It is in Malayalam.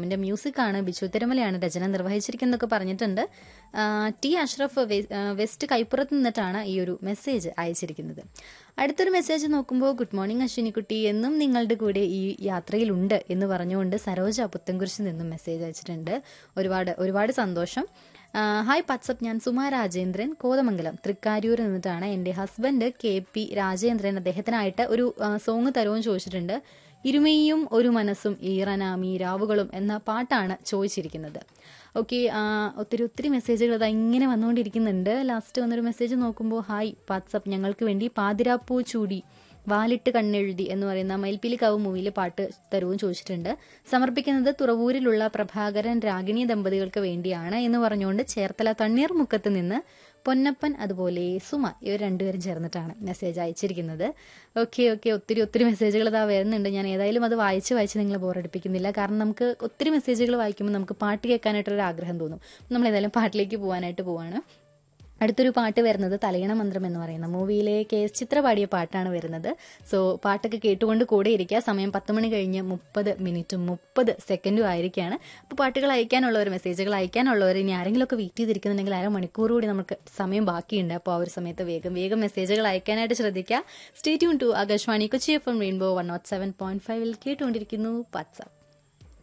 ഫിലിമിന്റെ മ്യൂസിക്കാണ് ബിച്ചു തിരുമലയാണ് രചന നിർവഹിച്ചിരിക്കുന്നതൊക്കെ പറഞ്ഞിട്ടുണ്ട് ആ, ടി അഷ്റഫ് വെ- ആ, വെസ്റ്റ് കൈപ്പുറത്ത് നിന്നിട്ടാണ് ഈ ഒരു മെസ്സേജ് അയച്ചിരിക്കുന്നത് അടുത്തൊരു മെസ്സേജ് നോക്കുമ്പോൾ ഗുഡ് മോർണിംഗ് അശ്വിനിക്കുട്ടി എന്നും നിങ്ങളുടെ കൂടെ ഈ യാത്രയിലുണ്ട് എന്ന് പറഞ്ഞുകൊണ്ട് സരോജ പുത്തൻകുരിശിൽ നിന്നും മെസ്സേജ് അയച്ചിട്ടുണ്ട് ഒരുപാട് ഒരുപാട് സന്തോഷം ആ, ഹായ് പത്സപ്പ് ഞാൻ സുമാ രാജേന്ദ്രൻ കോതമംഗലം തൃക്കാരൂർ നിന്നിട്ടാണ് എൻ്റെ ഹസ്ബൻഡ് കെ പി രാജേന്ദ്രൻ അദ്ദേഹത്തിനായിട്ട് ഒരു സോങ് തരുമെന്ന് ചോദിച്ചിട്ടുണ്ട് ഇരുമയും ഒരു മനസ്സും ഈറനാമി രാവുകളും എന്ന പാട്ടാണ് ചോദിച്ചിരിക്കുന്നത് ഓക്കെ ഒത്തിരി ഒത്തിരി മെസ്സേജുകൾ അത് ഇങ്ങനെ വന്നുകൊണ്ടിരിക്കുന്നുണ്ട് ലാസ്റ്റ് വന്നൊരു മെസ്സേജ് നോക്കുമ്പോൾ ഹായ് വാട്സപ്പ് ഞങ്ങൾക്ക് വേണ്ടി പാതിരാപ്പൂ ചൂടി വാലിട്ട് കണ്ണെഴുതി എന്ന് പറയുന്ന മയിൽപ്പിലിക്കാവ് മൂവിയിലെ പാട്ട് തരുവും ചോദിച്ചിട്ടുണ്ട് സമർപ്പിക്കുന്നത് തുറവൂരിലുള്ള പ്രഭാകരൻ രാഗിണി ദമ്പതികൾക്ക് വേണ്ടിയാണ് എന്ന് പറഞ്ഞുകൊണ്ട് ചേർത്തല തണ്ണീർമുക്കത്ത് നിന്ന് പൊന്നപ്പൻ അതുപോലെ സുമ ഇവർ രണ്ടുപേരും ചേർന്നിട്ടാണ് മെസ്സേജ് അയച്ചിരിക്കുന്നത് ഓക്കെ ഓക്കെ ഒത്തിരി ഒത്തിരി മെസ്സേജുകൾ ഇതാ വരുന്നുണ്ട് ഞാൻ ഏതായാലും അത് വായിച്ച് വായിച്ച് നിങ്ങളെ ബോറടിപ്പിക്കുന്നില്ല കാരണം നമുക്ക് ഒത്തിരി മെസ്സേജുകൾ വായിക്കുമ്പോൾ നമുക്ക് പാട്ട് കേൾക്കാനായിട്ടൊരു ആഗ്രഹം തോന്നും നമ്മൾ ഏതായാലും പാട്ടിലേക്ക് പോകാനായിട്ട് പോവാണ് അടുത്തൊരു പാട്ട് വരുന്നത് തലയണ മന്ത്രം എന്ന് പറയുന്ന മൂവിയിലെ കെ എസ് ചിത്ര പാടിയ പാട്ടാണ് വരുന്നത് സോ പാട്ടൊക്കെ കേട്ടുകൊണ്ട് കൂടെ ഇരിക്കുക സമയം പത്ത് മണി കഴിഞ്ഞ് മുപ്പത് മിനിറ്റും മുപ്പത് സെക്കൻഡും ആയിരിക്കുകയാണ് അപ്പോൾ പാട്ടുകൾ അയക്കാനുള്ളവർ മെസ്സേജുകൾ അയക്കാനുള്ളവർ ഇനി ആരെങ്കിലുമൊക്കെ വെയിറ്റ് ചെയ്തിരിക്കുന്നുണ്ടെങ്കിൽ അരമണിക്കൂർ കൂടി നമുക്ക് സമയം ബാക്കിയുണ്ട് അപ്പോൾ ആ ഒരു സമയത്ത് വേഗം വേഗം മെസ്സേജുകൾ അയക്കാനായിട്ട് ശ്രദ്ധിക്കുക stay tune to Akashvani Kochi F M rainbow one nought seven point ഫൈവിൽ കേട്ടുകൊണ്ടിരിക്കുന്നു വാട്സാപ്പ്